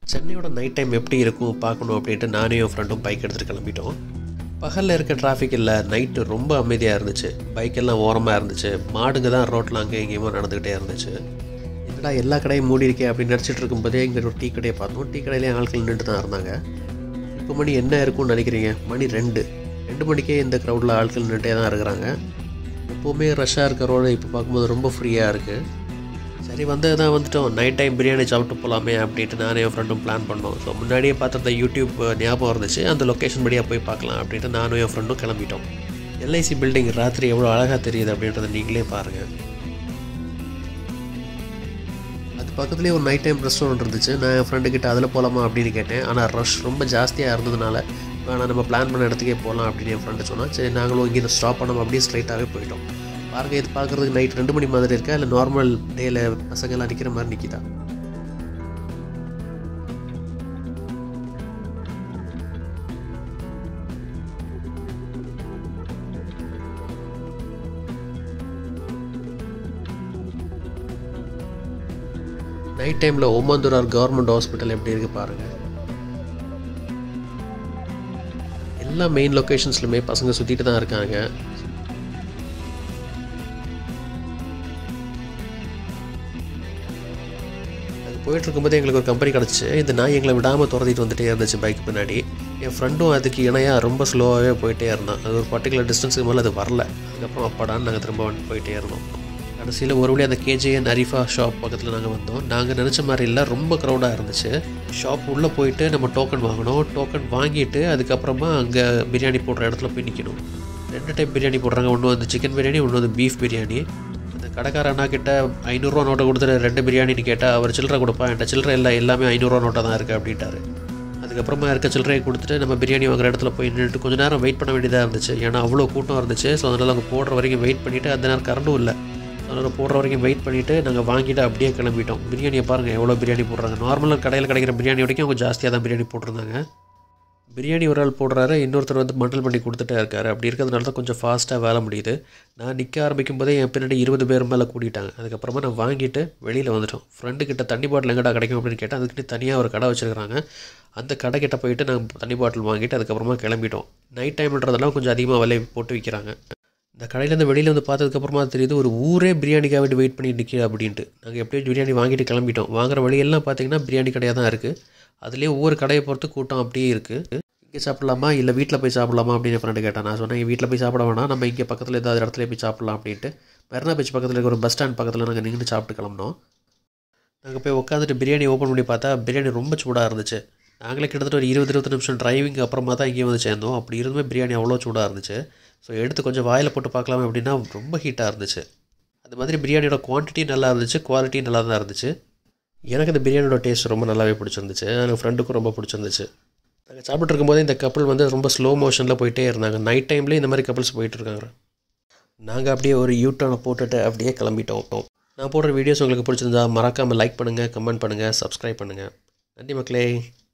சென்னையோட night time எப்படி இருக்கும் பார்க்கணும் அப்படின்ட்டு நானும் என் ஃப்ரெண்டும் பைக் எடுத்துகிட்டு கிளம்பிட்டோம் பகலில் இருக்க டிராஃபிக் இல்லை நைட்டு ரொம்ப அமைதியாக இருந்துச்சு பைக்கெல்லாம் ஓரமாக இருந்துச்சு மாடுங்க தான் ரோட்டில் அங்கே எங்கேயுமோ நடந்துக்கிட்டே இருந்துச்சு என்னடா எல்லா கடையும் மூடி இருக்கே அப்படின்னு நினச்சிட்டு இருக்கும்போதே இங்கே ஒரு டீ கடையை பார்த்தோம் டீ கடையிலேயே ஆட்கள் நின்றுட்டு தான் இருந்தாங்க இப்போ மணி என்ன இருக்கும்னு நினைக்கிறீங்க மணி ரெண்டு ரெண்டு மணிக்கே இந்த க்ரௌடில் ஆட்கள் நின்றுட்டே தான் இருக்கிறாங்க எப்போவுமே ரஷ்ஷாக இருக்க ரோடு இப்போ பார்க்கும்போது ரொம்ப ஃப்ரீயாக இருக்குது சரி வந்து தான் வந்துட்டோம் நைட் டைம் பிரியாணி சாப்பிட்டு போகலாமே அப்படின்ட்டு நானும் என் ஃப்ரெண்டும் பிளான் பண்ணோம் ஸோ முன்னாடியே பார்த்துருந்த யூடியூப் ஞாபகம் இருந்துச்சு அந்த லொக்கேஷன் படியாக போய் பார்க்கலாம் அப்படின்ட்டு நானும் என் ஃப்ரெண்டும் கிளம்பிட்டோம் எல்ஐசி பில்டிங் ராத்திரி எவ்வளோ அழகாக தெரியுது அப்படின்றத நீங்களே பாருங்கள் அது பக்கத்துலேயே ஒரு நைட் டைம் ரெஸ்டாரண்ட் இருந்துச்சு நான் என் ஃப்ரெண்டு கிட்ட அதில் போகலாமா அப்படின்னு கேட்டேன் ஆனால் ரஷ் ரொம்ப ஜாஸ்தியாக இருந்ததுனால வேணாம் நம்ம பிளான் பண்ண இடத்துக்கே போகலாம் அப்படின்னு என் ஃப்ரெண்டு சொன்னால் சரி நாங்களும் இங்கே ஸ்டாப் பண்ணோம் அப்படியே ஸ்ட்ரைட்டாகவே போயிட்டோம் பாருங்க இது பார்க்குறதுக்கு நைட் ரெண்டு மணி மாதிரி இருக்கா இல்லை நார்மல் டேயில் பசங்கள்லாம் நிற்கிற மாதிரி நிற்கிதா நைட் டைமில் ஓமாந்துரார் கவர்மெண்ட் ஹாஸ்பிட்டல் எப்படி இருக்குது பாருங்கள் எல்லா மெயின் லொக்கேஷன்ஸ்லையுமே பசங்க சுற்றிட்டு தான் இருக்காங்க அது போயிட்டு இருக்கும்போது எங்களுக்கு ஒரு கம்பெனி கிடச்சி இந்த நாய் எங்களை விடாமல் துரத்திட்டு வந்துட்டே இருந்துச்சு பைக் பின்னாடி என் ஃப்ரெண்டும் அதுக்கு இணையாக ரொம்ப ஸ்லோவாகவே போயிட்டே இருந்தான் அது ஒரு பர்டிகுலர் டிஸ்டன்ஸுக்கு மேலே அது வரல அதுக்கப்புறம் அப்பாடான்னு நாங்கள் திரும்ப வந்து போயிட்டே இருந்தோம் கடைசியில் ஒரு வழி அந்த கேஜேஎன் அரிஃபா ஷாப் பக்கத்தில் நாங்கள் வந்தோம் நாங்கள் நினச்ச மாதிரி இல்லை ரொம்ப க்ரௌடாக இருந்துச்சு ஷாப் உள்ளே போயிட்டு நம்ம டோக்கன் வாங்கணும் டோக்கன் வாங்கிட்டு அதுக்கப்புறமா அங்கே பிரியாணி போடுற இடத்துல போய் நிற்கணும் ரெண்டு டைப் பிரியாணி போடுறாங்க ஒன்று வந்து சிக்கன் பிரியாணி ஒன்று வந்து பீஃப் பிரியாணி அந்த கடைக்கார அண்ணா கிட்ட ஐநூறுரூவா நோட்டை கொடுத்துட்டு ரெண்டு பிரியாணின்னு கேட்டால் அவர் சில்லறை கொடுப்பா என்கிட்ட சில்லறை இல்லை எல்லாமே ஐநூறுரூவா நோட்டாக தான் இருக்குது அப்படின்ட்டாரு அதுக்கப்புறமா இருக்க சில்லறையை கொடுத்துட்டு நம்ம பிரியாணி வாங்குற இடத்துல போய் நின்றுட்டு கொஞ்சம் நேரம் வெயிட் பண்ண வேண்டியதாக இருந்துச்சு ஏன்னா அவ்வளோ கூட்டம் இருந்துச்சு ஸோ அதனால் அவங்க போடுற வரைக்கும் வெயிட் பண்ணிவிட்டு அந்த நேரம் கரண்டும் இல்லை அதனால் போடுற வரைக்கும் வெயிட் பண்ணிவிட்டு நாங்கள் வாங்கிட்டு அப்படியே கிளம்பிட்டோம் பிரியாணியை பாருங்கள் எவ்வளோ பிரியாணி போடுறாங்க நார்மலாக கடையில் கிடைக்கிற பிரியாணி வரைக்கும் அவங்க ஜாஸ்தியாக தான் பிரியாணி போட்டிருந்தாங்க பிரியாணி ஒரு ஆள் போடுறாரு இன்னொருத்தர் வந்து மண்டல் பண்ணி கொடுத்துட்டே இருக்காரு அப்படி இருக்கிறதுனால தான் கொஞ்சம் ஃபாஸ்ட்டாக வேலை முடியுது நான் நிற்க ஆரம்பிக்கும் போதே என் பின்னாடி இருபது பேர் மேலே கூட்டிட்டாங்க அதுக்கப்புறமா நான் வாங்கிட்டு வெளியில் வந்துட்டோம் ஃப்ரெண்டு கிட்ட தண்ணி பாட்டில் எங்கடா கிடைக்கும் அப்படின்னு கேட்டேன் அதுக்கிட்ட தனியாக ஒரு கடை வச்சுருக்காங்க அந்த கடை கிட்ட போயிட்டு நாங்கள் தண்ணி பாட்டில் வாங்கிட்டு அதுக்கப்புறமா கிளம்பிட்டோம் நைட் டைம்ன்றதெல்லாம் கொஞ்சம் அதிகமாக விலை போட்டு விற்கிறாங்க இந்த கடையிலேருந்து வெளியில் வந்து பார்த்ததுக்கப்புறமா தெரியுது ஒரு ஊரே பிரியாணிக்காக வேண்டி வெயிட் பண்ணி நிற்கிது அப்படின்ட்டு நாங்கள் எப்படியும் பிரியாணி வாங்கிட்டு கிளம்பிட்டோம் வாங்குற வழியெல்லாம் பார்த்தீங்கன்னா பிரியாணி கடையாக தான் இருக்குது அதுலேயே ஒவ்வொரு கடையை பொறுத்து கூட்டம் அப்படியே இருக்குது இங்கே சாப்பிட்லாமா இல்லை வீட்டில் போய் சாப்பிட்லாமா அப்படின்னு என் ஃப்ரெண்டு கேட்டேன் நான் சொன்னேன் வீட்டில் போய் சாப்பிட வேணாம் நம்ம இங்கே பக்கத்தில் ஏதாவது இடத்துல போய் சாப்பிட்லாம் அப்படின்ட்டு மெரினா பீச் பக்கத்தில் இருக்க ஒரு பஸ் ஸ்டாண்ட் பக்கத்தில் நாங்கள் நின்று சாப்பிட்டு கிளம்பினோம் நாங்கள் போய் உட்காந்துட்டு பிரியாணி ஓப்பன் பண்ணி பார்த்தா பிரியாணி ரொம்ப சூடாக இருந்துச்சு நாங்களே கிட்டத்தட்ட ஒரு இருபது இருபது நிமிஷம் டிரைவிங் அப்புறமா தான் இங்கே வந்து சேர்ந்தோம் அப்படி இருந்துமே பிரியாணி அவ்வளோ சூடாக இருந்துச்சு ஸோ எடுத்து கொஞ்சம் வாயில் போட்டு பார்க்கலாம் அப்படின்னா ரொம்ப ஹீட்டாக இருந்துச்சு அது மாதிரி பிரியாணியோட குவான்டிட்டி நல்லா இருந்துச்சு குவாலிட்டி நல்லா தான் இருந்துச்சு எனக்கு இந்த பிரியாணியோட டேஸ்ட் ரொம்ப நல்லாவே பிடிச்சிருந்துச்சு எனக்கு ஃப்ரெண்டுக்கும் ரொம்ப பிடிச்சிருந்துச்சு நாங்கள் சாப்பிட்டு இருக்கும்போது இந்த கப்பல் வந்து ரொம்ப ஸ்லோ மோஷனில் போயிட்டே இருந்தாங்க நைட் டைம்லேயே இந்த மாதிரி கப்பல்ஸ் போயிட்டுருக்காங்க நாங்கள் அப்படியே ஒரு யூட்டர்னை போட்டுட்டு அப்படியே கிளம்பிட்டோம் நான் போடுற வீடியோஸ் உங்களுக்கு பிடிச்சிருந்தா மறக்காமல் லைக் பண்ணுங்கள் கமெண்ட் பண்ணுங்கள் சப்ஸ்கிரைப் பண்ணுங்கள் நன்றி மக்களே